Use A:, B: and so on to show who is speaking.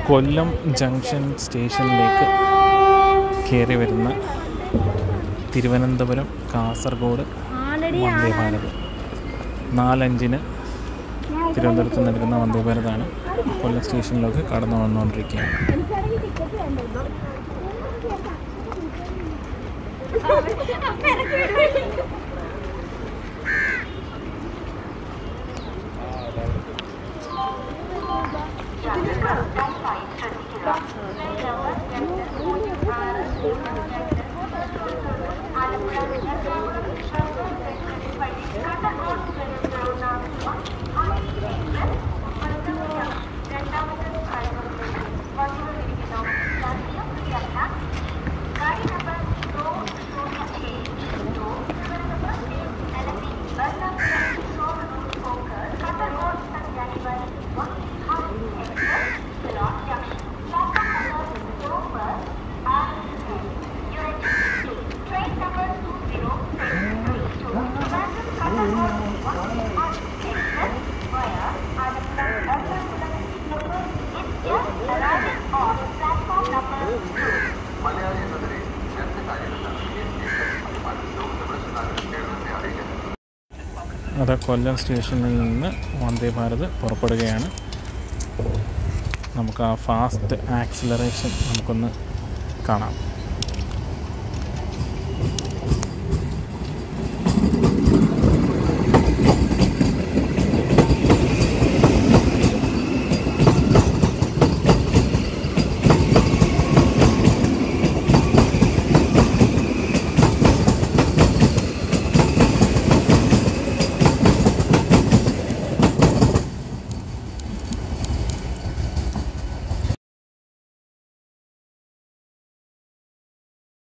A: കൊല്ലം junction സ്റ്റേഷനിലേക്ക് കയറി വരുന്ന തിരുവനന്തപുരം കാസർഗോഡ് വന്ദേ ഭാരത് നാലഞ്ചിന് തിരുവനന്തപുരത്ത് നിന്ന് എടുക്കുന്ന വന്ദേ ഭാരതാണ് കൊല്ലം സ്റ്റേഷനിലേക്ക് കടന്നു വന്നുകൊണ്ടിരിക്കുകയാണ് അത് കൊല്ലം സ്റ്റേഷനിൽ നിന്ന് വന്ദേ ഭാരത് പുറപ്പെടുകയാണ് നമുക്ക് ആ ഫാസ്റ്റ് ആക്സിലറേഷൻ നമുക്കൊന്ന് കാണാം